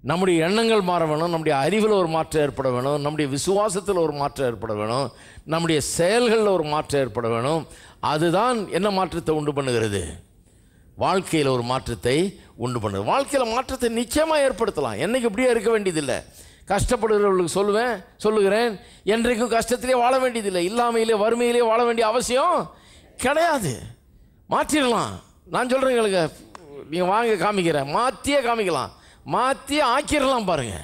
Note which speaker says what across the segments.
Speaker 1: நம்முடைய எண்ணங்கள் மாற வேணும் நம்முடைய அறிவில் ஒரு மாற்றம் ஏற்பட வேணும் நம்முடைய விசுவாசத்தில் ஒரு மாற்றம் ஏற்பட வேணும் நம்முடைய செயல்களில் ஒரு மாற்றம் ஏற்பட வேணும் அதுதான் என்ன மாற்றத்தை உண்டு பண்ணுகிறது வாழ்க்கையில் ஒரு மாற்றத்தை உண்டு பண்ணுது வாழ்க்கையில் மாற்றத்தை நிச்சயமாக ஏற்படுத்தலாம் என்னைக்கு இப்படியே இருக்க வேண்டியதில்லை கஷ்டப்படுகிறவர்களுக்கு சொல்லுவேன் சொல்லுகிறேன் என்றைக்கும் கஷ்டத்திலே வாழ வேண்டியதில்லை இல்லாமையிலே வறுமையிலே வாழ வேண்டிய அவசியம் கிடையாது மாற்றிடலாம் நான் சொல்கிறேங்களுக்கு நீங்கள் வாங்க காமிக்கிறேன் மாற்றியே காமிக்கலாம் மாற்றி ஆக்கிடலாம் பாருங்க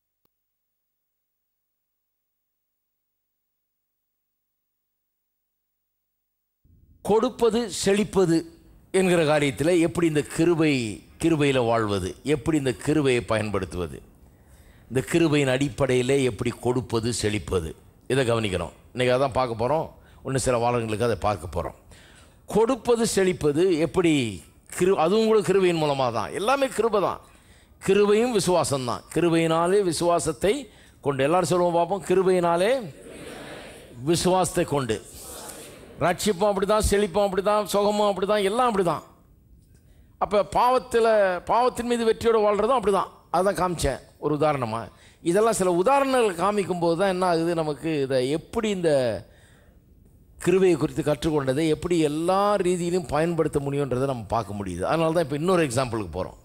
Speaker 1: கொடுப்பது செழிப்பது என்கிற காரியத்தில் எப்படி இந்த கிருபை கிருபையில் வாழ்வது எப்படி இந்த கிருபையை பயன்படுத்துவது இந்த கிருபையின் அடிப்படையில் எப்படி கொடுப்பது செழிப்பது இதை கவனிக்கிறோம் இன்றைக்கி அதான் பார்க்க போகிறோம் இன்னும் சில வாரங்களுக்கு அதை பார்க்க போகிறோம் கொடுப்பது செழிப்பது எப்படி கிரு அதுவும் கூட கிருபையின் மூலமாக தான் எல்லாமே கிருபை தான் கிருபையும் விசுவாசம் தான் கிருபையினாலே விசுவாசத்தை கொண்டு எல்லாரும் சொல்லுவோம் பார்ப்போம் கிருபையினாலே விசுவாசத்தை கொண்டு ரட்சிப்பும் அப்படி தான் செழிப்பும் அப்படி தான் சுகமும் அப்படி தான் எல்லாம் அப்படி தான் அப்போ பாவத்தில் பாவத்தின் மீது வெற்றியோடு வாழ்கிறதும் அப்படி தான் அதான் காமிச்சேன் ஒரு உதாரணமாக இதெல்லாம் சில உதாரணங்கள் காமிக்கும்போது தான் என்ன ஆகுது நமக்கு இதை எப்படி இந்த கிருபையை குறித்து கற்றுக்கொண்டதை எப்படி எல்லா ரீதியிலும் பயன்படுத்த முடியுன்றதை நம்ம பார்க்க முடியுது அதனால தான் இப்போ இன்னொரு எக்ஸாம்பிளுக்கு போகிறோம்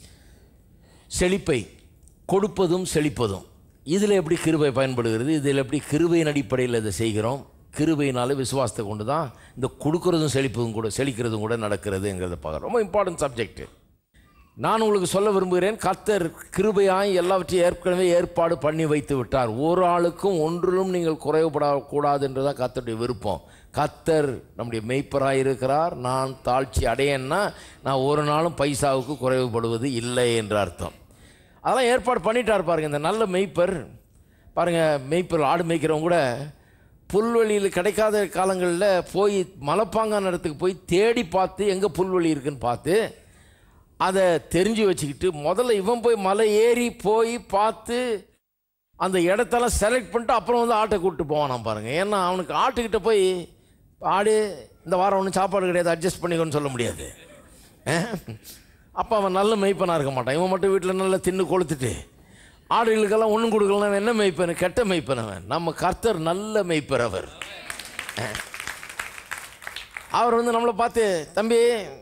Speaker 1: செழிப்பை கொடுப்பதும் செழிப்பதும் இதில் எப்படி கிருபை பயன்படுகிறது இதில் எப்படி கிருபையின் அடிப்படையில் இதை செய்கிறோம் கிருபையினால விசுவாசத்தை கொண்டு தான் இந்த கொடுக்கறதும் செழிப்பதும் கூட செழிக்கிறதும் கூட நடக்கிறதுங்கிறத பார்க்குறோம் ரொம்ப இம்பார்ட்டன்ட் சப்ஜெக்ட் நான் உங்களுக்கு சொல்ல விரும்புகிறேன் கர்த்தர் கிருபையாய் எல்லாவற்றையும் ஏற்கனவே ஏற்பாடு பண்ணி வைத்து விட்டார் ஒரு ஆளுக்கும் ஒன்றிலும் நீங்கள் குறைவுபடக்கூடாது என்று தான் கர்த்தருடைய விருப்பம் கர்த்தர் நம்முடைய மெய்ப்பராக இருக்கிறார் நான் தாழ்ச்சி அடையேன்னா நான் ஒரு நாளும் பைசாவுக்கு குறைவுபடுவது இல்லை என்று அர்த்தம் அதெல்லாம் ஏற்பாடு பண்ணிட்டார் பாருங்க இந்த நல்ல மெய்ப்பர் பாருங்க மெய்ப்பர் ஆடு மேய்க்கிறவங்க கூட புல்வெளியில் கிடைக்காத காலங்களில் போய் மலைப்பாங்கான இடத்துக்கு போய் தேடி பார்த்து எங்கே புல்வெளி இருக்குன்னு பார்த்து அதை தெரிஞ்சு வச்சுக்கிட்டு முதல்ல இவன் போய் மலை ஏறி போய் பார்த்து அந்த இடத்தெல்லாம் செலக்ட் பண்ணிட்டு அப்புறம் வந்து ஆட்டை கூப்பிட்டு போவானாம் பாருங்கள் ஏன்னா அவனுக்கு ஆட்டுக்கிட்ட போய் ஆடு இந்த வாரம் ஒன்றும் சாப்பாடு கிடையாது அட்ஜஸ்ட் பண்ணிக்கோன்னு சொல்ல முடியாது அப்போ அவன் நல்ல மெய்ப்பனாக இருக்க மாட்டான் இவன் மட்டும் வீட்டில் நல்லா தின்னு கொளுத்துட்டு ஆடுகளுக்கெல்லாம் ஒன்றும் கொடுக்கலாம் அவன் என்ன மெய்ப்பன் கெட்ட மெய்ப்பன் அவன் நம்ம கர்த்தர் நல்ல மெய்ப்பர் அவர் அவர் வந்து நம்மளை பார்த்து தம்பி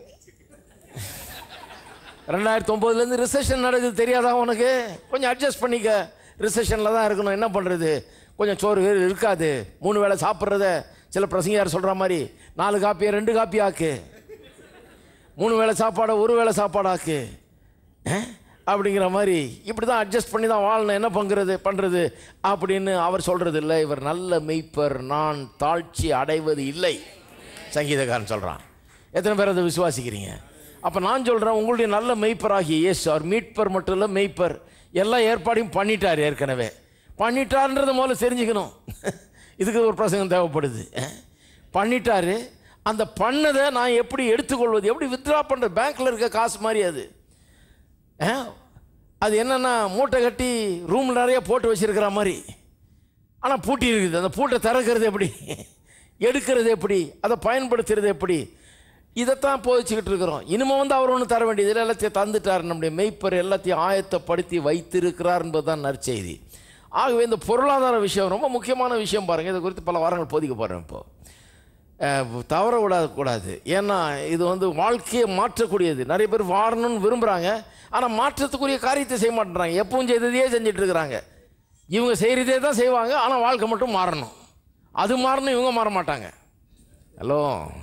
Speaker 1: ரெண்டாயிரத்தி ஒம்போதுலேருந்து ரிசெஷன் நடக்குது தெரியாதா உனக்கு கொஞ்சம் அட்ஜஸ்ட் பண்ணிக்க ரிசெஷனில் தான் இருக்கணும் என்ன பண்ணுறது கொஞ்சம் சோறு கீறு இருக்காது மூணு வேளை சாப்பிட்றத சில பிரசங்கியார் சொல்கிற மாதிரி நாலு காப்பியை ரெண்டு காப்பி ஆக்கு மூணு வேளை சாப்பாடை ஒரு வேளை சாப்பாடாக்கு அஹ்? அப்படிங்கிற மாதிரி இப்படி தான் அட்ஜஸ்ட் பண்ணி தான் வாழணும் என்ன பங்குறது பண்ணுறது அப்படின்னு அவர் சொல்கிறது இல்லை இவர் நல்ல மெய்ப்பர் நான் தாழ்ச்சி அடைவது இல்லை சங்கீதக்காரன் சொல்கிறான் எத்தனை பேர் அதை விசுவாசிக்கிறீங்க அப்போ நான் சொல்கிறேன் உங்களுடைய நல்ல மெய்ப்பராகிய இயேசு அவர் மீட்பர் மட்டும் இல்லை மெய்ப்பர் எல்லா ஏற்பாடையும் பண்ணிட்டார் ஏற்கனவே பண்ணிட்டார்ன்றதை முதல்ல தெரிஞ்சுக்கணும் இதுக்கு ஒரு பிரசங்கம் தேவைப்படுது அஹ்? பண்ணிட்டாரு அந்த பண்ணதை நான் எப்படி எடுத்துக்கொள்வது எப்படி வித்ட்ரா பண்ணுறது பேங்க்கில் இருக்க காசு மாதிரி அது ஆ? அது என்னன்னா மூட்டை கட்டி ரூமில் நிறைய போட்டு வச்சிருக்கிற மாதிரி ஆனால் பூட்டி இருக்குது அந்த பூட்டை திறக்கிறது எப்படி எடுக்கிறது எப்படி அதை பயன்படுத்துறது எப்படி இதைத்தான் போதிச்சுக்கிட்டு இருக்கிறோம் இனிமே வந்து அவர் ஒன்றும் தர வேண்டியது எல்லாத்தையும் தந்துட்டார் நம்முடைய மெய்ப்பர் எல்லாத்தையும் ஆயத்தப்படுத்தி வைத்திருக்கிறார் என்பதுதான் நற்செய்தி ஆகவே இந்த பொருளாதார விஷயம் ரொம்ப முக்கியமான விஷயம் பாருங்கள் இதை குறித்து பல வாரங்கள் போதிக்க போகிறேன் இப்போ அஹ், தவற விடாத கூடாது ஏன்னா இது வந்து வாழ்க்கையை மாற்றக்கூடியது நிறைய பேர் வாழணும்னு விரும்புகிறாங்க ஆனால் மாற்றத்துக்குரிய காரியத்தை செய்ய மாட்டேறாங்க எப்பவும் செய்ததையே செஞ்சுட்டு இருக்கிறாங்க இவங்க செய்கிறதே தான் செய்வாங்க ஆனால் வாழ்க்கை மட்டும் மாறணும் அது மாறணும் இவங்க மாற மாட்டாங்க ஹலோ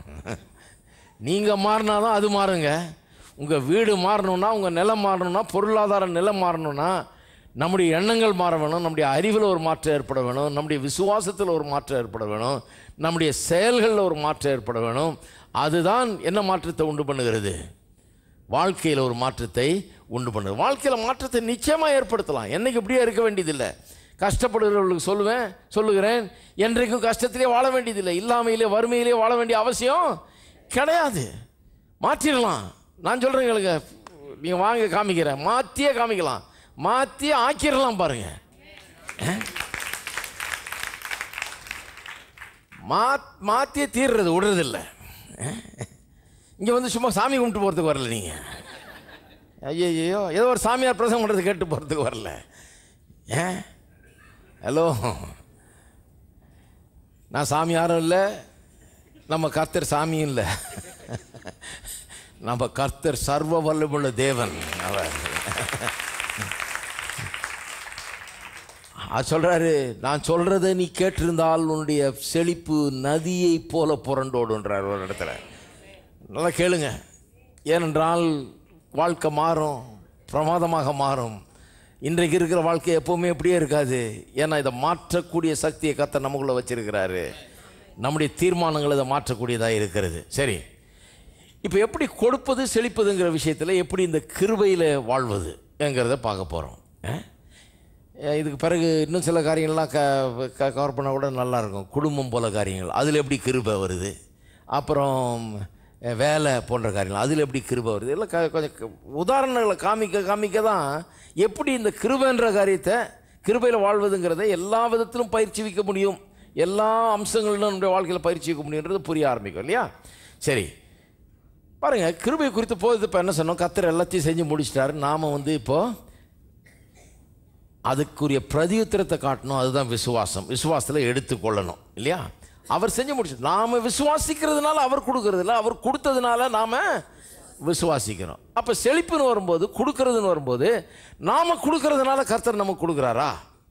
Speaker 1: நீங்கள் மாறினா தான் அது மாறுங்க உங்கள் வீடு மாறணும்னா உங்கள் நிலம் மாறணும்னா பொருளாதார நிலம் மாறணும்னா நம்முடைய எண்ணங்கள் மாற வேணும் நம்முடைய அறிவில் ஒரு மாற்றம் ஏற்பட வேணும் நம்முடைய விசுவாசத்தில் ஒரு மாற்றம் ஏற்பட வேணும் நம்முடைய செயல்களில் ஒரு மாற்றம் ஏற்பட வேணும் அதுதான் என்ன மாற்றத்தை உண்டு பண்ணுகிறது வாழ்க்கையில் ஒரு மாற்றத்தை உண்டு பண்ணுது வாழ்க்கையில் மாற்றத்தை நிச்சயமாக ஏற்படுத்தலாம் என்னைக்கு இப்படியே இருக்க வேண்டியதில்லை கஷ்டப்படுகிறவர்களுக்கு சொல்லுவேன் சொல்லுகிறேன் என்றைக்கும் கஷ்டத்திலே வாழ வேண்டியதில்லை இல்லாமையிலே வறுமையிலே வாழ வேண்டிய அவசியம் கிடையாது மாற்றிடலாம் நான் சொல்கிறேங்களுக்கு நீங்கள் வாங்க காமிக்கிறேன் மாற்றியே காமிக்கலாம் மாற்றி ஆக்கிடலாம் பாருங்க மா மாற்றியே தீர்றது விடுறதில்லை இங்கே வந்து சும்மா சாமி கும்பிட்டு போகிறதுக்கு வரல நீங்கள் ஐயோ ஏதோ ஒரு சாமியார் பிரசங்கம் பண்ணுறது கேட்டு போகிறதுக்கு வரல ஏன் ஹலோ நான் சாமியாரும் இல்லை நம்ம கர்த்தர் சாமியும் இல்லை நம்ம கர்த்தர் சர்வ வல்லமுள்ள தேவன் அவர் அது சொல்றாரு நான் சொல்றதை நீ கேட்டிருந்தால் உன்னுடைய செழிப்பு நதியை போல புரண்டோடுன்றார் ஒரு இடத்துல நல்லா கேளுங்க ஏனென்றால் வாழ்க்கை மாறும் பிரமாதமாக மாறும் இன்றைக்கு இருக்கிற வாழ்க்கை எப்பவுமே இப்படியே இருக்காது ஏன்னா இதை மாற்றக்கூடிய சக்தியை கத்த நமக்குள்ள வச்சிருக்கிறாரு நம்முடைய தீர்மானங்கள் இதை மாற்றக்கூடியதாக இருக்கிறது சரி இப்போ எப்படி கொடுப்பது செழிப்பதுங்கிற விஷயத்தில் எப்படி இந்த கிருபையில் வாழ்வதுங்கிறத பார்க்க போகிறோம் இதுக்கு பிறகு இன்னும் சில காரியங்கள்லாம் க க கவர் பண்ணால் கூட நல்லாயிருக்கும் குடும்பம் போல காரியங்கள் அதில் எப்படி கிருபை வருது அப்புறம் அஹ், வேலை போன்ற காரியங்கள் அதில் எப்படி கிருபை வருது எல்லாம் க கொஞ்சம் க- உதாரணங்களை காமிக்க காமிக்க தான் எப்படி இந்த கிருபைன்ற காரியத்தை கிருபையில் வாழ்வதுங்கிறத எல்லா விதத்திலும் பயிற்சி வைக்க முடியும் எல்லா அம்சங்களிலும் நம்முடைய வாழ்க்கையில் பயிற்சி வைக்க முடியுன்றது புரிய ஆரம்பிக்கும் இல்லையா சரி பாருங்க கிருபை குறித்து போகுது இப்போ என்ன சொன்னோம் கத்தர் எல்லாத்தையும் செஞ்சு முடிச்சிட்டாரு நாம வந்து இப்போ அதுக்குரிய பிரதியுத்தரத்தை காட்டணும் அதுதான் விசுவாசம் விசுவாசத்தில் எடுத்துக்கொள்ளணும் இல்லையா அவர் செஞ்சு முடிச்சு நாம விசுவாசிக்கிறதுனால அவர் கொடுக்கறது இல்ல அவர் கொடுத்ததுனால நாம விசுவாசிக்கிறோம் அப்போ செழிப்புன்னு வரும்போது கொடுக்கறதுன்னு வரும்போது நாம கொடுக்கறதுனால கர்த்தர் நமக்கு கொடுக்குறாரா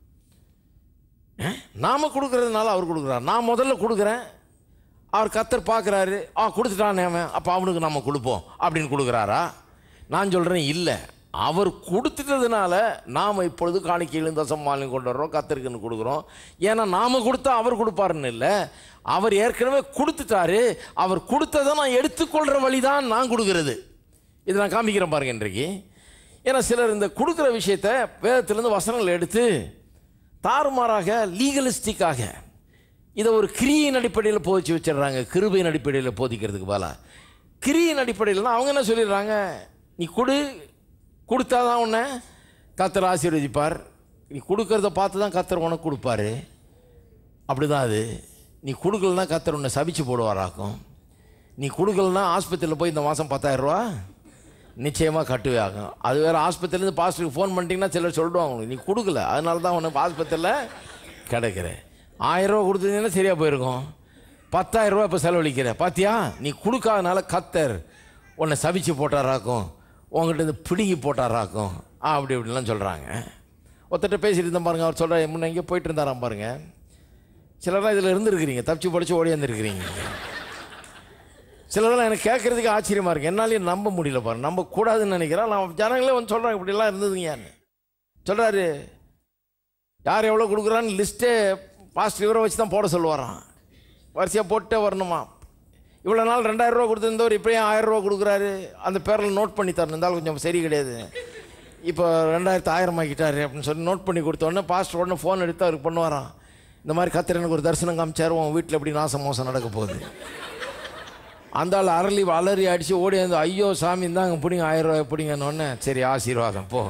Speaker 1: நாம கொடுக்கறதுனால அவர் கொடுக்குறாரு நான் முதல்ல கொடுக்குறேன் அவர் கத்தர் பார்க்குறாரு ஆ கொடுத்துட்டானே அவன் அப்போ அவனுக்கு நம்ம கொடுப்போம் அப்படின்னு கொடுக்குறாரா நான் சொல்கிறேன் இல்லை அவர் கொடுத்துட்டதுனால நாம் இப்பொழுது காணிக்கையிலும் தசமாலையும் கொண்டு வர்றோம் கத்தருக்குன்னு கொடுக்குறோம் ஏன்னா நாம் கொடுத்தா அவர் கொடுப்பாருன்னு இல்லை அவர் ஏற்கனவே கொடுத்துட்டாரு அவர் கொடுத்ததை நான் எடுத்துக்கொள்கிற வழி தான் நான் கொடுக்கறது இது நான் காமிக்கிறேன் பாருங்க இன்றைக்கு ஏன்னா சிலர் இந்த கொடுக்குற விஷயத்த வேதத்திலேருந்து வசனங்கள் எடுத்து தாறுமாறாக லீகலிஸ்டிக்காக இதை ஒரு கிரியின் அடிப்படையில் போதிச்சு வச்சிடுறாங்க கிருபையின் அடிப்படையில் போதிக்கிறதுக்கு போல கிரியின் அடிப்படையில்னா அவங்க என்ன சொல்லிடுறாங்க நீ கொடு கொடுத்தாதான் உன்னை கத்தர் ஆசீர்வதிப்பார் நீ கொடுக்கறத பார்த்து தான் கத்தர் உனக்கு கொடுப்பாரு அப்படிதான் அது நீ கொடுக்கலனா கத்தர் உன்னை சபிச்சு போடுவாராக்கும் நீ கொடுக்கலனா ஆஸ்பத்திரியில் போய் இந்த மாதம் பத்தாயிரரூவா நிச்சயமாக கட்டுவே ஆகும் அது வேறு ஆஸ்பத்திரிலேருந்து பாஸ்டருக்கு ஃபோன் பண்ணிட்டீங்கன்னா சிலர் சொல்லிடுவாங்க உங்களுக்கு நீ கொடுக்கல அதனால தான் உனக்கு ஆஸ்பத்திரியில் கிடைக்கிற ஆயிரரூவா கொடுத்தீங்கன்னா சரியாக போயிருக்கும் பத்தாயிரரூவா இப்போ செலவழிக்கிற பாத்தியா நீ கொடுக்காதனால கத்தர் உன்னை சபிச்சு போட்டாராக்கும் உங்ககிட்ட இருந்து பிடுங்கி போட்டாராக்கும் ஆ அப்படி இப்படிலாம் சொல்கிறாங்க ஒருத்தட்ட பேசிட்டு இருந்தேன் பாருங்க அவர் சொல்கிற முன்ன எங்கேயோ போயிட்டு இருந்தாராம் பாருங்க சிலர்லாம் இதில் இருந்துருக்கிறீங்க தப்பிச்சு படிச்சு ஓடி வந்துருக்கிறீங்க சிலதெல்லாம் எனக்கு கேட்குறதுக்கு ஆச்சரியமாக இருக்குது என்னாலையும் நம்ப முடியல பாரு நம்ப கூடாதுன்னு நினைக்கிறேன் நான் ஜனங்களே வந்து சொல்கிறாங்க இப்படிலாம் இருந்ததுங்கன்னு சொல்கிறாரு யார் எவ்வளோ கொடுக்குறான்னு லிஸ்ட்டே பாஸ்ட் இவரை வச்சு தான் போட சொல்லுவாராம் வரிசையாக போட்டே வரணுமா இவ்வளோ நாள் ரெண்டாயிரம் ரூபா கொடுத்துருந்தவர் இப்போ ஏன் ஆயிரம் ரூபா கொடுக்குறாரு அந்த பேரில் நோட் பண்ணி தரணும் இருந்தாலும் கொஞ்சம் சரி கிடையாது இப்போ ரெண்டாயிரத்து ஆயிரம் ஆக்கிட்டாரு அப்படின்னு சொல்லி நோட் பண்ணி கொடுத்த உடனே பாஸ்டர் உடனே ஃபோன் எடுத்து அவருக்கு பண்ணுவாராம் இந்த மாதிரி கத்திர எனக்கு ஒரு தரிசனம் காமிச்சாரு உன் வீட்டில் எப்படி நாசம் மோசம் நடக்க போகுது அந்த ஆள் அரளி அலறி அடித்து ஓடி வந்து ஐயோ சாமி இந்தாங்க பிடிங்க ஆயிரம் ரூபாய் பிடிங்கன்னு சரி ஆசீர்வாதம் போ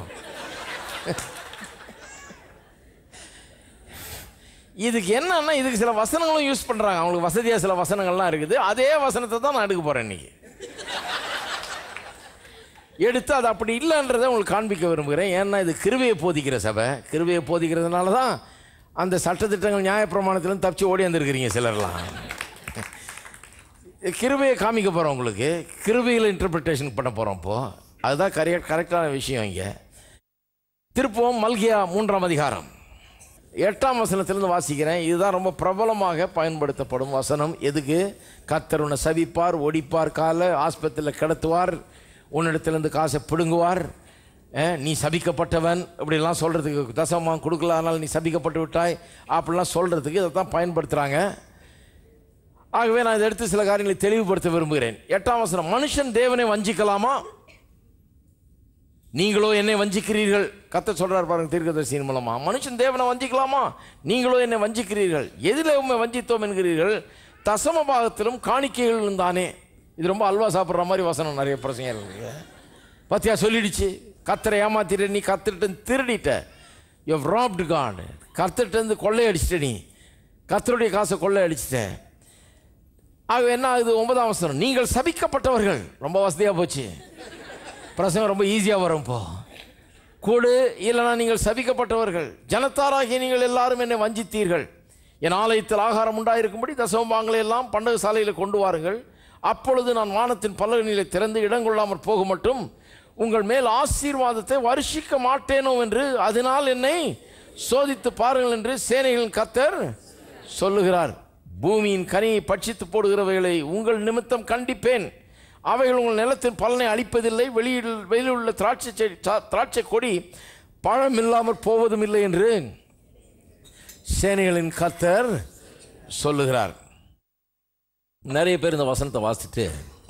Speaker 1: இதுக்கு என்னன்னா இதுக்கு சில வசனங்களும் யூஸ் பண்ணுறாங்க அவங்களுக்கு வசதியாக சில வசனங்கள்லாம் இருக்குது அதே வசனத்தை தான் நான் எடுக்க போகிறேன் இன்னைக்கு எடுத்து அது அப்படி இல்லைன்றதை உங்களுக்கு காண்பிக்க விரும்புகிறேன் ஏன்னா இது கிருவையை போதிக்கிற சபை கிருவையை போதிக்கிறதுனால தான் அந்த சட்டத்திட்டங்கள் நியாயப்பிரமாணத்திலும் தப்பிச்சு ஓடி வந்திருக்கிறீங்க சிலர்லாம் கிருபையை காமிக்க போகிறோம் உங்களுக்கு கிருபையில் இன்டர்பிரிட்டேஷன் பண்ண போகிறோம் இப்போது அதுதான் கரெக்ட் கரெக்டான விஷயம் இங்கே திருப்பவும் மல்கியா மூன்றாம் அதிகாரம் எட்டாம் வசனத்திலிருந்து வாசிக்கிறேன் இதுதான் ரொம்ப பிரபலமாக பயன்படுத்தப்படும் வசனம் எதுக்கு கத்தர் உன்னை சவிப்பார் ஒடிப்பார் காலை ஆஸ்பத்திரியில் கிடத்துவார் உன்னிடத்திலிருந்து காசை பிடுங்குவார் அஹ், நீ சபிக்கப்பட்டவன் இப்படிலாம் சொல்கிறதுக்கு தசமாக கொடுக்கல அதனால் நீ சபிக்கப்பட்டு விட்டாய் அப்படிலாம் சொல்கிறதுக்கு இதை தான் பயன்படுத்துகிறாங்க ஆகவே நான் இதை எடுத்து சில காரியங்களை தெளிவுபடுத்த விரும்புகிறேன் எட்டாம் வசனம் மனுஷன் தேவனை வஞ்சிக்கலாமா நீங்களோ என்னை வஞ்சிக்கிறீர்கள் கத்த சொல்றார் பாருங்க தீர்க்கதரிசியின் மூலமா மனுஷன் தேவனை வஞ்சிக்கலாமா நீங்களோ என்னை வஞ்சிக்கிறீர்கள் எதில் உண்மை வஞ்சித்தோம் என்கிறீர்கள் தசம பாகத்திலும் காணிக்கைகளும் தானே இது ரொம்ப அல்வா சாப்பிட்ற மாதிரி வசனம் நிறைய பிரச்சனை இருக்கு பத்தியா சொல்லிடுச்சு கத்தரை ஏமாத்திட்ட நீ கத்துட்டு திருடிட்ட யூ ராப்டு காட் கத்துட்டு இருந்து கொள்ளையடிச்சிட்ட நீ கத்தருடைய காசை கொள்ளையடிச்சிட்ட ஆக என்ன ஆகுது ஒன்பதாம் வசனம் நீங்கள் சபிக்கப்பட்டவர்கள் ரொம்ப வசதியாக போச்சு பிரசங்கம் ரொம்ப ஈஸியாக வரும் இப்போ கூடு இல்லைனா நீங்கள் சபிக்கப்பட்டவர்கள் ஜனத்தாராகிய நீங்கள் எல்லாரும் என்னை வஞ்சித்தீர்கள் என் ஆலயத்தில் ஆகாரம் உண்டாயிருக்கும்படி தசவம்பாங்களை எல்லாம் பண்டக சாலையில் கொண்டு வாருங்கள் அப்பொழுது நான் வானத்தின் பல்லகனிலே திறந்து இடங்கொள்ளாமற் போக மட்டும் உங்கள் மேல் ஆசீர்வாதத்தை வருஷிக்க மாட்டேனோ என்று அதனால் என்னை சோதித்து பாருங்கள் என்று சேனைகளின் கத்தர் சொல்லுகிறார் பூமியின் கனியை பட்சித்து போடுகிறவைகளை உங்கள் நிமித்தம் கண்டிப்பேன் அவைகள் உங்கள் நிலத்தின் பலனை அளிப்பதில்லை வெளியில் வெளியில் உள்ள திராட்சை செடி தா- திராட்சை கொடி பழம் இல்லாமற் போவதும் இல்லை என்று சேனைகளின் கத்தர் சொல்லுகிறார் நிறைய பேர் இந்த வசனத்தை வாசிச்சுட்டு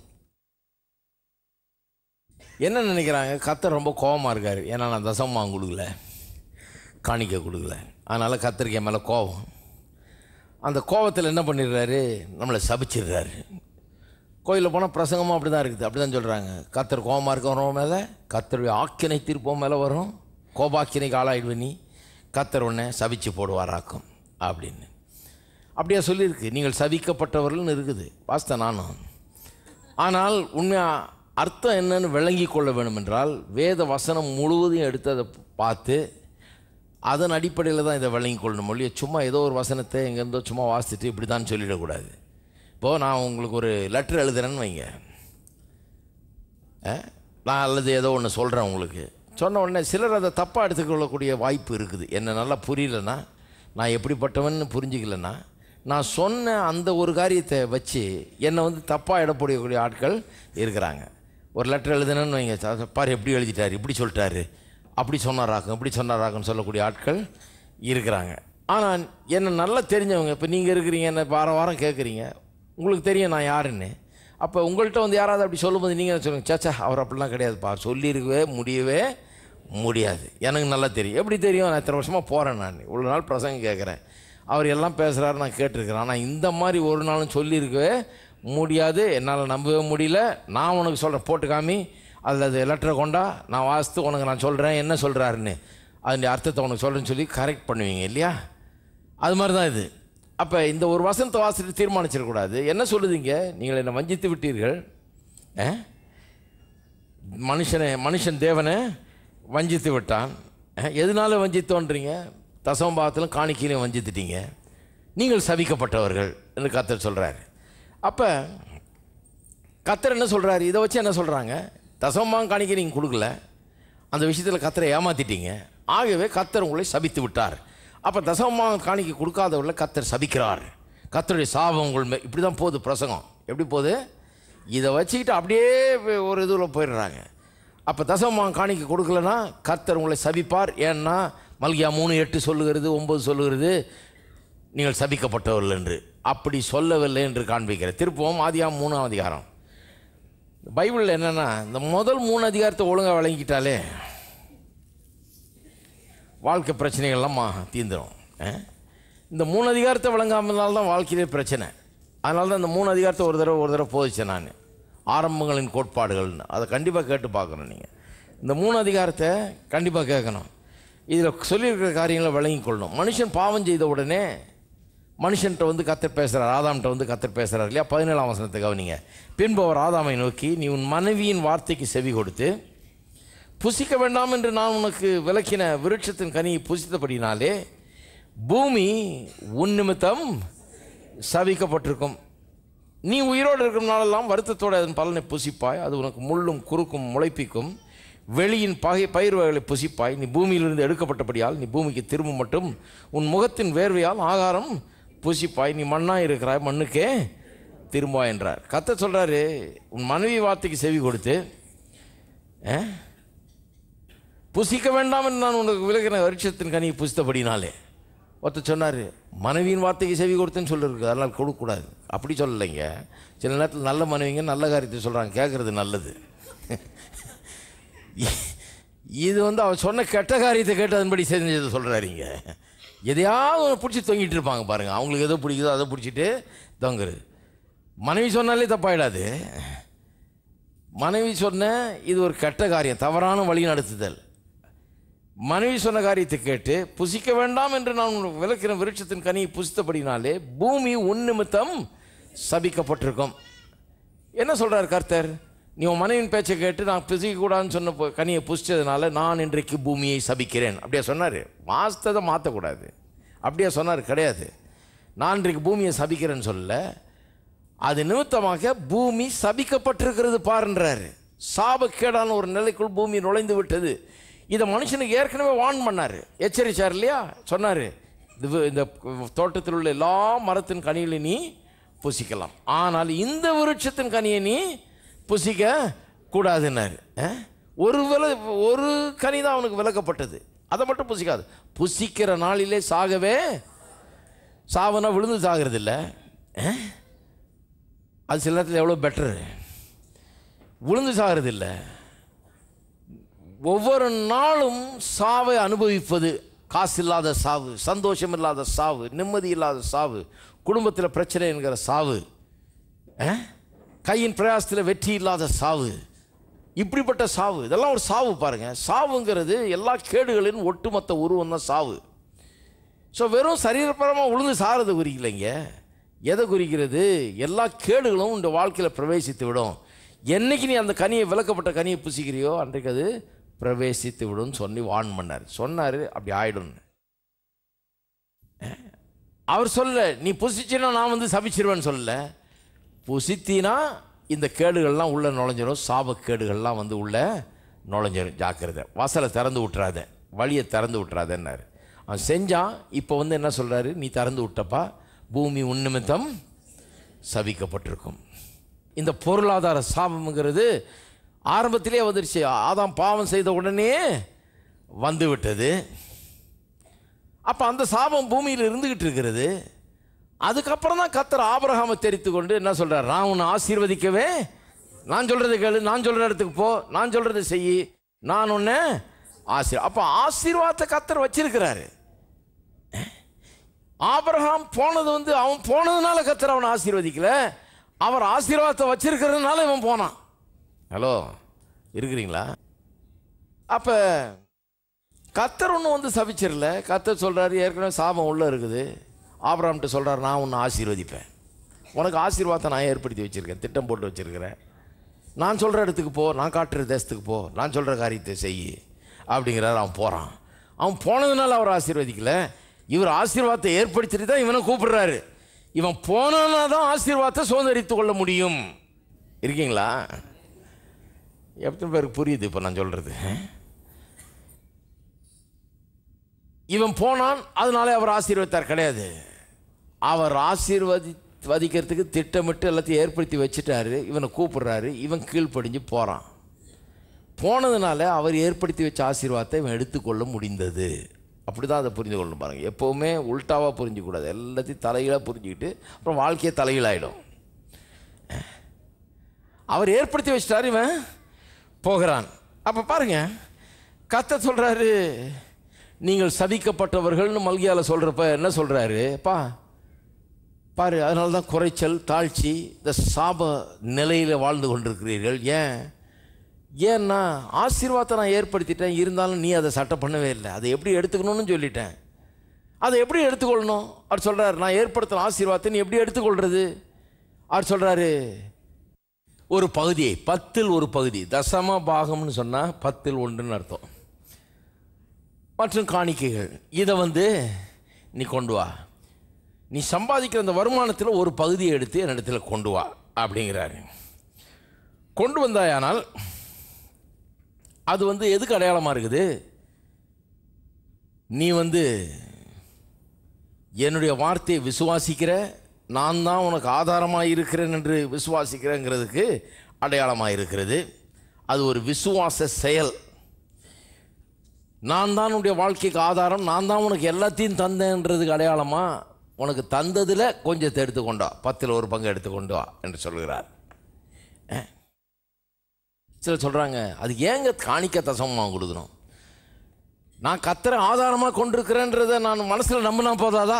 Speaker 1: என்ன நினைக்கிறாங்க கத்தர் ரொம்ப கோபமாக இருக்கார் ஏன்னா நான் தசமா கொடுக்கல காணிக்க கொடுக்கல அதனால் கத்தருக்கு என் மேலே கோபம் அந்த கோபத்தில் என்ன பண்ணிடுறாரு நம்மளை சபிச்சிடுறாரு கோயிலில் போனால் பிரசங்கமும் அப்படி தான் இருக்குது அப்படி தான் சொல்கிறாங்க கத்தர் கோபமாக இருக்கவன் மேலே கத்தருடைய ஆக்கினை தீர்ப்போம் மேலே வரும் கோபாக்கினைக்கு ஆளாயிடுவ நீ கத்தர் உன்னை சபிச்சு போடுவாராக்கும் அப்படின்னு அப்படியா சொல்லியிருக்கு நீங்கள் சபிக்கப்பட்டவர்கள்னு இருக்குது வாஸ்த நானும் ஆனால் உண்மையா அர்த்தம் என்னன்னு விளங்கி கொள்ள வேண்டும் என்றால் வேத வசனம் முழுவதையும் எடுத்து அதை பார்த்து அதன் அடிப்படையில் தான் இதை விளங்கி கொள்ளணும் மொழியை சும்மா ஏதோ ஒரு வசனத்தை எங்கேருந்தோ சும்மா வாசிச்சுட்டு இப்படி தான் சொல்லிடக்கூடாது இப்போது நான் உங்களுக்கு ஒரு லெட்டர் எழுதுறேன்னு வைங்க ஆ? நான் அல்லது ஏதோ ஒன்று சொல்கிறேன் உங்களுக்கு சொன்ன உடனே சிலர் அதை தப்பாக எடுத்துக்கொள்ளக்கூடிய வாய்ப்பு இருக்குது என்ன நல்லா புரியலன்னா நான் எப்படிப்பட்டவன்னு புரிஞ்சிக்கலன்னா நான் சொன்ன அந்த ஒரு காரியத்தை வச்சு என்னை வந்து தப்பாக இடப்படக்கூடிய ஆட்கள் இருக்கிறாங்க ஒரு லெட்டர் எழுதுனேன்னு வைங்க சா- பாரு எப்படி எழுதிட்டாரு இப்படி சொல்லிட்டாரு அப்படி சொன்னாராக்கும் இப்படி சொன்னாராக்குன்னு சொல்லக்கூடிய ஆட்கள் இருக்கிறாங்க ஆனால் என்ன நல்லா தெரிஞ்சவங்க இப்போ நீங்கள் இருக்கிறீங்க என்ன வாரம் வாரம் கேட்குறீங்க உங்களுக்கு தெரியும் நான் யாருன்னு அப்போ உங்கள்கிட்ட வந்து யாராவது அப்படி சொல்லும்போது நீங்கள் சொல்லுங்கள் சேச்சா அவர் அப்படிலாம் கிடையாதுப்பா சொல்லியிருக்கவே முடியவே முடியாது எனக்கு நல்லா தெரியும் எப்படி தெரியும் நான் இத்தனை வருஷமாக போகிறேன் நான் இவ்வளோ நாள் பிரசங்கம் கேட்குறேன் அவர் எல்லாம் பேசுகிறாரு நான் கேட்டிருக்கிறேன் ஆனால் இந்த மாதிரி ஒரு நாளும் சொல்லியிருக்கவே முடியாது என்னால் நம்பவே முடியல நான் உனக்கு சொல்கிறேன் போட்டு காமி அல்லது லெட்டரை கொண்டா நான் வாசித்து உனக்கு நான் சொல்கிறேன் என்ன சொல்கிறாருன்னு அதனுடைய அர்த்தத்தை உனக்கு சொல்கிறேன்னு சொல்லி கரெக்ட் பண்ணுவீங்க இல்லையா அது மாதிரி தான் இது அப்போ இந்த ஒரு வசனத்தை வாசிட்டு தீர்மானிச்சிடக்கூடாது என்ன சொல்லுதீங்க நீங்கள் என்னை வஞ்சித்து விட்டீர்கள் ஆ? மனுஷனை மனுஷன் தேவனை வஞ்சித்து விட்டான் ஆ? எதனால வஞ்சித்தோன்றீங்க தசமபாகத்திலும் காணிக்கையிலும் வஞ்சித்துட்டீங்க நீங்கள் சபிக்கப்பட்டவர்கள் என்று கத்தர் சொல்கிறாரு அப்போ கத்தர் என்ன சொல்கிறாரு இதை வச்சு என்ன சொல்கிறாங்க தசமபாகம் காணிக்கை நீங்கள் கொடுக்கல அந்த விஷயத்தில் கத்தரை ஏமாத்திட்டீங்க ஆகவே கத்தர் உங்களை சபித்து விட்டார் அப்போ தசமமாக காணிக்கை கொடுக்காதவர்களை கத்தர் சபிக்கிறார் கத்தருடைய சாபம் உங்கள் மே இப்படி தான் போகுது பிரசங்கம் எப்படி போகுது இதை வச்சுக்கிட்டு அப்படியே ஒரு இதில் போயிடுறாங்க அப்போ தசமமாக காணிக்கை கொடுக்கலனா கர்த்தர் உங்களை சபிப்பார் ஏன்னா மல்கியா மூணு எட்டு சொல்லுகிறது ஒன்பது சொல்லுகிறது நீங்கள் சபிக்கப்பட்டவர்கள் என்று அப்படி சொல்லவில்லை என்று காண்பிக்கிற திருப்பவும் ஆதியாம் மூணாம் அதிகாரம் பைபிளில் என்னென்னா இந்த முதல் மூணு அதிகாரத்தை ஒழுங்காக விளங்கிட்டாலே வாழ்க்கை பிரச்சனைகள்லாம் மா தீந்துடும் அஹ்? இந்த மூணு அதிகாரத்தை விளங்காமனால தான் வாழ்க்கையிலே பிரச்சனை அதனால தான் இந்த மூணு அதிகாரத்தை ஒரு தடவை ஒரு தடவை போதிச்சேன் நான் ஆரம்பங்களின் கோட்பாடுகள்னு அதை கண்டிப்பாக கேட்டு பார்க்கணும் நீங்கள் இந்த மூணு அதிகாரத்தை கண்டிப்பாக கேட்கணும் இதில் சொல்லியிருக்கிற காரியங்களை விளங்கிக் கொள்ளணும் மனுஷன் பாவம் செய்த உடனே மனுஷன்ட்ட வந்து கத்தர் பேசுகிறார் ஆதாம்கிட்ட வந்து கத்தர் பேசுகிறார் இல்லையா பதினேழாம் வசனத்தை கவனிங்க பின்பு அவர் ஆதாமை நோக்கி நீ உன் மனைவியின் வார்த்தைக்கு செவி கொடுத்து புசிக்க வேண்டாம் என்று நான் உனக்கு விளக்கின விருட்சத்தின் கனியை புசித்தபடினாலே பூமி உன் நிமித்தம் சபிக்கப்பட்டிருக்கும் நீ உயிரோடு இருக்கும் நாளெல்லாம் வருத்தத்தோடு அதன் பலனை புசிப்பாய் அது உனக்கு முள்ளும் குறுக்கும் முளைப்பிக்கும் வெளியின் பகை பயிர் வகைகளை புசிப்பாய் நீ பூமியிலிருந்து எடுக்கப்பட்டபடியால் நீ பூமிக்கு திரும்ப மட்டும் உன் முகத்தின் வேர்வையால் ஆகாரம் புசிப்பாய் நீ மண்ணாக இருக்கிறாய் மண்ணுக்கே திரும்பா என்றார் கத்த சொல்கிறாரு உன் மனைவி வார்த்தைக்கு செவி கொடுத்து ஆ? புசிக்க வேண்டாம் என்று நான் உனக்கு விலகின வருஷத்தின் கனியை புசித்தபடினாலே ஒருத்தர் சொன்னார் மனைவியின் வார்த்தைக்கு செவி கொடுத்தேன்னு சொல்லிருக்கு அதனால் கொடுக்கக்கூடாது அப்படி சொல்லலைங்க சில நேரத்தில் நல்ல மனைவிங்க நல்ல காரியத்தை சொல்கிறாங்க கேட்குறது நல்லது இது வந்து அவர் சொன்ன கெட்ட காரியத்தை கேட்டு அதன்படி செஞ்சதை சொல்கிறாருங்க எதையாவது ஒன்று பிடிச்சி தொங்கிட்டு இருப்பாங்க பாருங்கள் அவங்களுக்கு எதோ பிடிக்குதோ அதை பிடிச்சிட்டு தொங்குறது மனைவி சொன்னாலே தப்பாயிடாது மனைவி சொன்ன இது ஒரு கெட்ட காரியம் தவறான வழி நடத்துதல் மனைவி சொன்ன காரியத்தை கேட்டு புசிக்க வேண்டாம் என்று நான் உனக்கு விளக்கிற விருட்சத்தின் கனியை புசித்தபடினாலே பூமி உன் நிமித்தம் சபிக்கப்பட்டிருக்கும் என்ன சொல்றார் கர்த்தர் நீ உன் மனைவியின் பேச்சை கேட்டு நான் புசிக்கக்கூடாதுன்னு சொன்ன போ- கனியை புசிச்சதுனால நான் இன்றைக்கு பூமியை சபிக்கிறேன் அப்படியே சொன்னார் வாஸ்ததை மாற்றக்கூடாது அப்படியே சொன்னார் கிடையாது நான் இன்றைக்கு பூமியை சபிக்கிறேன்னு சொல்லல அது நிமித்தமாக பூமி சபிக்கப்பட்டிருக்கிறது பாருன்றாரு சாபக்கேடான ஒரு நிலைக்குள் பூமி நுழைந்து விட்டது இதை மனுஷனுக்கு ஏற்கனவே வார்ன் பண்ணார் எச்சரிச்சார் இல்லையா சொன்னார் இது இந்த தோட்டத்தில் உள்ள எல்லா மரத்தின் கனிகளை நீ புசிக்கலாம் ஆனால் இந்த விருட்சத்தின் கனியை நீ புசிக்க கூடாதுன்னாரு அஹ்? ஒரு வில ஒரு கனி தான் அவனுக்கு விளக்கப்பட்டது அதை மட்டும் புசிக்காது புசிக்கிற நாளிலே சாகவே சாவுனா விழுந்து சாகிறது இல்லை அது சில நேரத்தில் எவ்வளோ பெட்டரு விழுந்து சாகிறது இல்லை ஒவ்வொரு நாளும் சாவை அனுபவிப்பது காசு இல்லாத சாவு சந்தோஷம் இல்லாத சாவு நிம்மதி இல்லாத சாவு குடும்பத்தில் பிரச்சனை என்கிற சாவு அஹ்? கையின் பிரயாசத்தில் வெற்றி இல்லாத சாவு இப்படிப்பட்ட சாவு இதெல்லாம் ஒரு சாவு பாருங்க சாவுங்கிறது எல்லா கேடுகளின் ஒட்டுமொத்த உருவம் தான் சாவு ஸோ வெறும் சரீரப்பரமாக உளுந்து சாகிறது குறிக்கலைங்க எதை குறிக்கிறது எல்லா கேடுகளும் இந்த வாழ்க்கையில் பிரவேசித்து விடும் என்னைக்கு நீ அந்த கனியை விளக்கப்பட்ட கனியை புசிக்கிறியோ அன்றைக்கு அது பிரவேசித்து விடும்னு சொல்லி வான் பண்ணார் சொன்னார் அப்படி ஆயிடும்னு அவர் சொல்ல நீ புசிச்சினா நான் வந்து சபிச்சிருவேன்னு சொல்லல புசித்தினா இந்த கேடுகள்லாம் உள்ளே நுழைஞ்சிரும் சாபக்கேடுகள்லாம் வந்து உள்ளே நுழைஞ்சிரும் ஜாக்கிரதை வாசலை திறந்து விட்றாத வழியை திறந்து விட்றாதன்னாரு அவன் செஞ்சான் இப்போ வந்து என்ன சொல்கிறாரு நீ திறந்து விட்டப்பா பூமி உன்னிமித்தம் சபிக்கப்பட்டிருக்கும் இந்த பொருளாதார சாபம்ங்கிறது ஆரம்பத்திலே வந்துருச்சு ஆதாம் பாவம் செய்த உடனே வந்து விட்டது அப்போ அந்த சாபம் பூமியில் இருந்துகிட்டு இருக்கிறது அதுக்கப்புறம் தான் கத்தர் ஆபிரகாமை தெரித்து கொண்டு என்ன சொல்றார் நான் உன்னை ஆசீர்வதிக்கவே நான் சொல்றதை கேளு நான் சொல்ற இடத்துக்கு போ நான் சொல்றதை செய் நான் உன்னை ஆசீர் அப்போ ஆசீர்வாதத்தை கத்தர் வச்சிருக்கிறாரு ஆபிரகாம் போனது வந்து அவன் போனதுனால கத்தர் அவனை ஆசீர்வதிக்கல அவர் ஆசீர்வாதத்தை வச்சிருக்கிறதுனால இவன் போனான் ஹலோ இருக்கிறீங்களா அப்போ கத்தர் ஒன்றும் வந்து சபிச்சிடல கத்தர் சொல்கிறாரு ஏற்கனவே சாபம் உள்ளே இருக்குது ஆபராம்கிட்ட சொல்கிறார் நான் உன்னை ஆசீர்வதிப்பேன் உனக்கு ஆசீர்வாதத்தை நான் ஏற்படுத்தி வச்சுருக்கேன் திட்டம் போட்டு வச்சுருக்கிறேன் நான் சொல்கிற இடத்துக்கு போ நான் காட்டுற தேசத்துக்கு போ நான் சொல்கிற காரியத்தை செய் அப்படிங்கிறார் அவன் போகிறான் அவன் போனதுனால அவர் ஆசீர்வதிக்கல இவர் ஆசீர்வாதத்தை ஏற்படுத்திட்டு தான் இவனை கூப்பிடுறாரு இவன் போனானா தான் ஆசீர்வாதத்தை சுதந்திரித்து கொள்ள முடியும் இருக்கீங்களா எத்தனை பேருக்கு புரியுது இப்போ நான் சொல்கிறது இவன் போனான் அதனால அவர் ஆசீர்வதித்தார் கிடையாது அவர் ஆசீர்வதி வதிக்கிறதுக்கு திட்டமிட்டு எல்லாத்தையும் ஏற்படுத்தி வச்சுட்டாரு இவனை கூப்பிடுறாரு இவன் கீழ்ப்படிஞ்சு போகிறான் போனதுனால அவர் ஏற்படுத்தி வச்ச ஆசீர்வாதத்தை இவன் எடுத்துக்கொள்ள முடிந்தது அப்படி தான் அதை புரிந்து கொள்ளணும் பாருங்கள் எப்போவுமே உல்ட்டாவாக புரிஞ்சிக்கூடாது எல்லாத்தையும் தலைகீழாக புரிஞ்சுக்கிட்டு அப்புறம் வாழ்க்கையே தலைகீழாயிடும் அவர் ஏற்படுத்தி வச்சிட்டாரு இவன் போகிறான் அப்போ பாருங்க கத்த சொல்கிறாரு நீங்கள் சபிக்கப்பட்டவர்கள்னு மல்கியால சொல்கிறப்ப என்ன சொல்கிறாரு பா பாரு அதனால தான் குறைச்சல் தாழ்ச்சி இந்த சாப நிலையில் வாழ்ந்து கொண்டிருக்கிறீர்கள் ஏன் ஏன்னா ஆசீர்வாதத்தை நான் ஏற்படுத்திட்டேன் இருந்தாலும் நீ அதை சட்டை பண்ணவே இல்லை அதை எப்படி எடுத்துக்கணும்னு சொல்லிட்டேன் அதை எப்படி எடுத்துக்கொள்ளணும் அவர் சொல்கிறார் நான் ஏற்படுத்தின ஆசீர்வாதத்தை நீ எப்படி எடுத்துக்கொள்கிறது அவர் சொல்கிறாரு ஒரு பகுதியை பத்தில் ஒரு பகுதி தசம பாகம்னு சொன்னால் பத்தில் ஒன்றுன்னு அர்த்தம் மற்றும் காணிக்கைகள் இதை வந்து நீ கொண்டு வா நீ சம்பாதிக்கிற அந்த வருமானத்தில் ஒரு பகுதியை எடுத்து என்னிடத்துல கொண்டு வா அப்படிங்கிறாரு கொண்டு வந்தாயானால் அது வந்து எதுக்கு அடையாளமாக இருக்குது நீ வந்து என்னுடைய வார்த்தையை விசுவாசிக்கிற நான் தான் உனக்கு ஆதாரமாக இருக்கிறேன் என்று விசுவாசிக்கிறேங்கிறதுக்கு அடையாளமாக இருக்கிறது அது ஒரு விசுவாச செயல் நான் தான் உன்னுடைய வாழ்க்கைக்கு ஆதாரம் நான் தான் உனக்கு எல்லாத்தையும் தந்தேன்றதுக்கு அடையாளமாக உனக்கு தந்ததில் கொஞ்சத்தை எடுத்துக்கொண்டா பத்தில் ஒரு பங்கு எடுத்துக்கொண்டு வா என்று சொல்கிறார் அஹ். சிலர் சொல்கிறாங்க அது ஏங்க காணிக்க தசமமாக கொடுக்கணும் நான் கத்தரை ஆதாரமாக கொண்டிருக்கிறேன்றதை நான் மனசில் நம்பினா போதாதா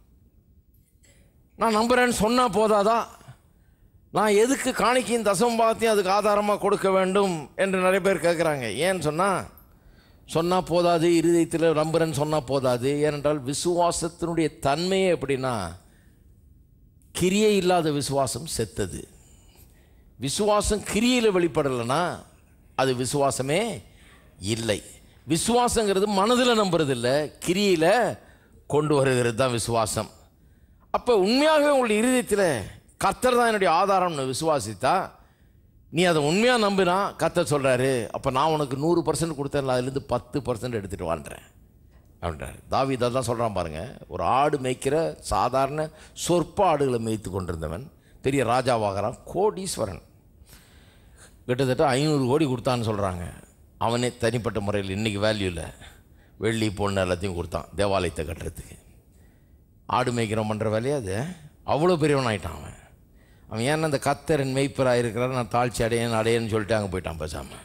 Speaker 1: நான் நம்புறேன்னு சொன்னால் போதாதா நான் எதுக்கு காணிக்கையும் தசம்பாத்தையும் அதுக்கு ஆதாரமாக கொடுக்க வேண்டும் என்று நிறைய பேர் கேட்குறாங்க ஏன்னு சொன்னால் சொன்னால் போதாது இருதயத்தில் நம்புறேன்னு சொன்னால் போதாது ஏனென்றால் விசுவாசத்தினுடைய தன்மையே எப்படின்னா கிரியை இல்லாத விசுவாசம் செத்தது விசுவாசம் கிரியில் வெளிப்படலைன்னா அது விசுவாசமே இல்லை விசுவாசங்கிறது மனதில் நம்புறது இல்லை கிரியில் கொண்டு வருகிறது தான் விசுவாசம் அப்போ உண்மையாகவே உங்களுடைய இருதயத்தில் கர்த்தர் தான் என்னுடைய ஆதாரம்னு விசுவாசித்தா நீ அதை உண்மையாக நம்பினா கர்த்தர் சொல்கிறாரு அப்போ நான் உனக்கு நூறு பர்சன்ட் கொடுத்தேன்ல அதுலேருந்து பத்து பர்சன்ட் எடுத்துகிட்டு வான்றேன் அப்படின்றார் தாவீது தான் சொல்கிறான் பாருங்க ஒரு ஆடு மேய்க்கிற சாதாரண சொற்ப ஆடுகளை மேய்த்து கொண்டிருந்தவன் பெரிய ராஜாவாகிறான் கோடீஸ்வரன் கிட்டத்தட்ட ஐநூறு கோடி கொடுத்தான்னு சொல்கிறாங்க அவனே தனிப்பட்ட முறையில் இன்றைக்கி வேல்யூ இல்லை வெள்ளி பொண்ணு எல்லாத்தையும் கொடுத்தான் தேவாலயத்தை கட்டுறதுக்கு ஆடு மேய்க்கிறவன் பண்ணுற வேலையா அது அவ்வளோ பெரியவன் ஆயிட்டான் அவன் அவன் ஏன்னா அந்த கத்தரன் மெய்ப்பராக இருக்கிறார் நான் தாழ்ச்சி அடையேன் அடையேன்னு சொல்லிட்டு அங்கே போயிட்டான் பேசாமல்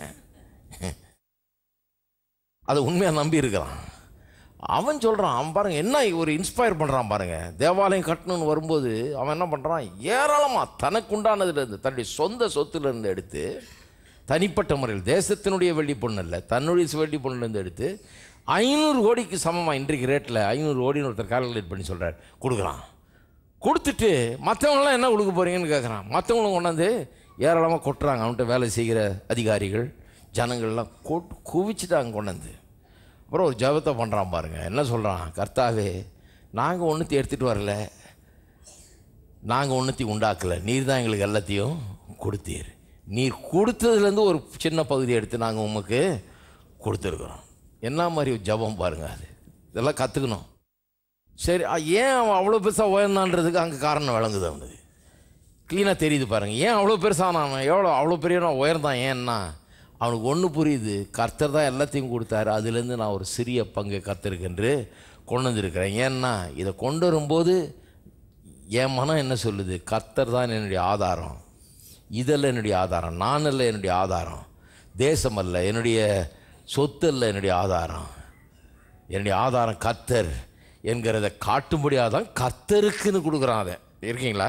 Speaker 1: அதை உண்மையாக நம்பி இருக்கிறான் அவன் சொல்கிறான் அவன் பாருங்க என்ன ஒரு இன்ஸ்பயர் பண்ணுறான் பாருங்க தேவாலயம் கட்டணும்னு வரும்போது அவன் என்ன பண்ணுறான் ஏராளமாக தனக்கு உண்டானதுலேருந்து தன்னுடைய சொந்த சொத்துலேருந்து எடுத்து தனிப்பட்ட முறையில் தேசத்தினுடைய வெள்ளி பொண்ணு இல்லை தன்னுடைய வெள்ளி பொண்ணுலேருந்து எடுத்து ஐநூறு கோடிக்கு சமமாக இன்றைக்கு ரேட்டில் ஐநூறு கோடின்னு ஒருத்தர் கால்குலேட் பண்ணி சொல்கிறார் கொடுக்குறான் கொடுத்துட்டு மற்றவங்களாம் என்ன கொடுக்க போகிறீங்கன்னு கேட்குறான் மற்றவங்களும் கொண்டாந்து ஏராளமாக கொட்டுறாங்க அவன்கிட்ட வேலை செய்கிற அதிகாரிகள் ஜனங்கள்லாம் கொட் குவிச்சுட்டாங்க கொண்டாந்து அப்புறம் ஒரு ஜபத்தை பண்ணுறான் பாருங்க என்ன சொல்கிறான் கர்த்தாவே நாங்கள் ஒன்றுத்தையும் எடுத்துகிட்டு வரல நாங்கள் ஒன்றுத்தையும் உண்டாக்கலை நீர் தான் எங்களுக்கு எல்லாத்தையும் கொடுத்தீர் நீர் கொடுத்ததுலேருந்து ஒரு சின்ன பகுதி எடுத்து நாங்கள் உமக்கு கொடுத்துருக்குறோம் என்ன மாதிரி ஒரு ஜபம் பாருங்க அது இதெல்லாம் கற்றுக்கணும் சரி அ, ஏன் அவன் அவ்வளோ பெருசாக உயர்ந்தான்றதுக்கு அங்கே காரணம் விளங்குது அவனுக்கு க்ளீனாக தெரியுது பாருங்க ஏன் அவ்வளோ பெருசான அவன் எவ்வளோ அவ்வளோ பெரியவன் உயர்ந்தான் ஏன்னா அவனுக்கு ஒன்று புரியுது கர்த்தர் தான் எல்லாத்தையும் கொடுத்தாரு அதுலேருந்து நான் ஒரு சிறிய பங்கு கர்த்தருக்கென்று கொண்டு வந்திருக்கிறேன் ஏன்னா இதை கொண்டு வரும்போது என் மனம் என்ன சொல்லுது கர்த்தர் தான் என்னுடைய ஆதாரம் இதல்ல என்னுடைய ஆதாரம் நான் அல்ல என்னுடைய ஆதாரம் தேசம் அல்ல என்னுடைய சொத்து அல்ல என்னுடைய ஆதாரம் என்னுடைய ஆதாரம் கர்த்தர் என்கிறத காட்டும்படியாக தான் கர்த்தருக்குன்னு கொடுக்குறான் அதை இருக்கீங்களா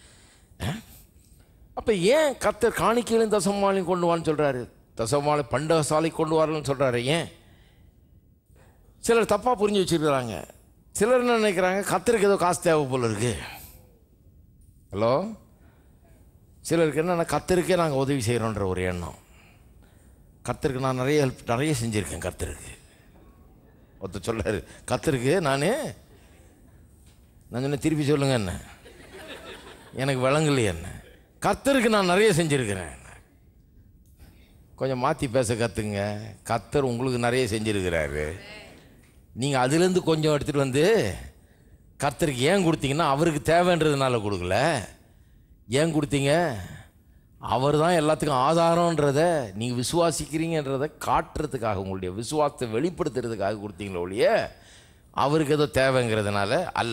Speaker 1: அப்போ ஏன் கர்த்தர் காணிக்கையிலும் தசமாலையும் கொண்டு வான்னு சொல்கிறாரு தசமாலை பண்டக சாலை கொண்டு வரலன்னு சொல்கிறாரு ஏன் சிலர் தப்பாக புரிஞ்சு வச்சுருக்கிறாங்க சிலர் என்ன நினைக்கிறாங்க கர்த்தருக்கு ஏதோ காசு தேவை போல இருக்கு ஹலோ சிலருக்கு என்னென்னா கர்த்தருக்கே நாங்கள் உதவி செய்கிறோன்ற ஒரு எண்ணம் கர்த்தருக்கு நான் நிறைய ஹெல்ப் நிறைய செஞ்சுருக்கேன் கர்த்தருக்கு ஒருத்தர் சொல்றாரு கர்த்தருக்கு நான் நான் சொன்னேன் திருப்பி சொல்லுங்க என்ன எனக்கு விளங்கலையே என்ன கர்த்தருக்கு நான் நிறைய செஞ்சுருக்கிறேன் கொஞ்சம் மாற்றி பேச கற்றுங்க கர்த்தர் உங்களுக்கு நிறைய செஞ்சுருக்கிறாரு நீங்கள் அதுலேருந்து கொஞ்சம் எடுத்துகிட்டு வந்து கர்த்தருக்கு ஏன் கொடுத்தீங்கன்னா அவருக்கு தேவைன்றதுனால கொடுக்கல ஏன் கொடுத்தீங்க அவர் தான் எல்லாத்துக்கும் ஆதாரன்றத நீங்கள் விசுவாசிக்கிறீங்கன்றதை காட்டுறதுக்காக உங்களுடைய விசுவாசத்தை வெளிப்படுத்துறதுக்காக கொடுத்தீங்களோ ஒழிய அவருக்கு ஏதோ தேவைங்கிறதுனால அல்ல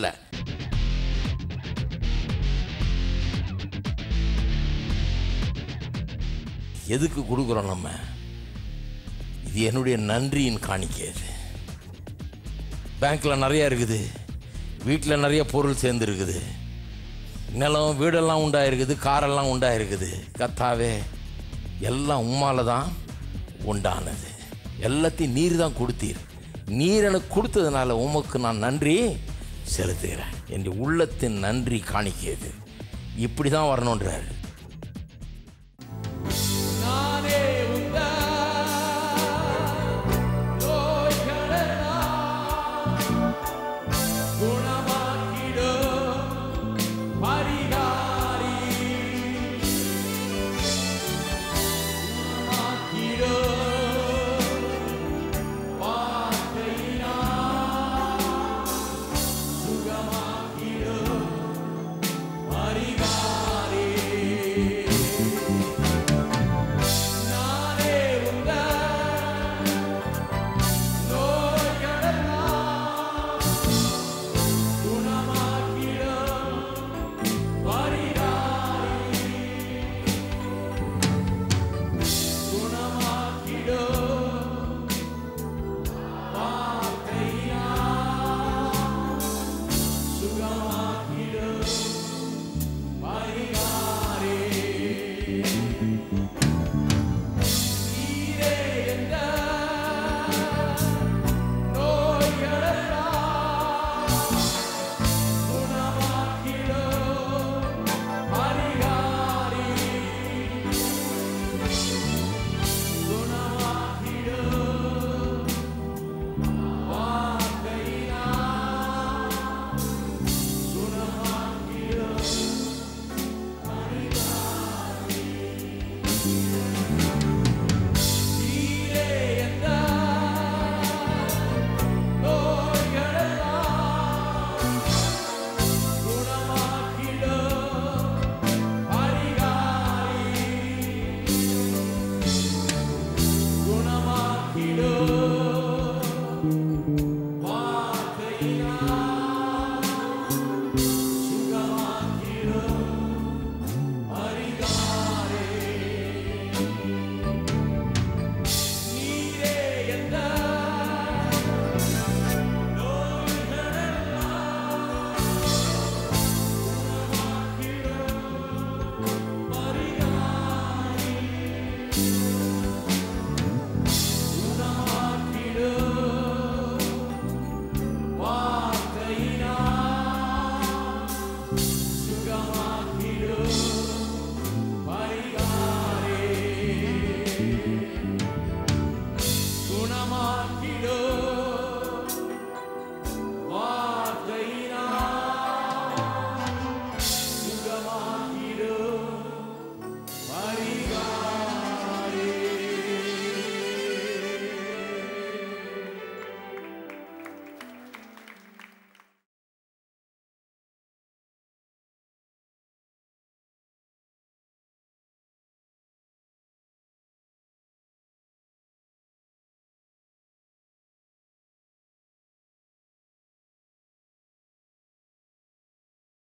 Speaker 1: எதுக்கு கொடுக்குறோம் நம்ம இது என்னுடைய நன்றியின் காணிக்கை இது பேங்க்கில் நிறைய இருக்குது வீட்டில் நிறைய பொருள் சேர்ந்து இருக்குது நிலம் வீடெல்லாம் உண்டாயிருக்குது காரெல்லாம் உண்டாயிருக்குது கத்தாவே எல்லாம் உம்மால தான் உண்டானது எல்லாத்தையும் நீர் தான் கொடுத்தீர் நீர் எனக்கு கொடுத்ததுனால உமக்கு நான் நன்றி செலுத்துகிறேன் என் உள்ளத்தின் நன்றி காணிக்கிறது இப்படி தான் வரணுன்றாரு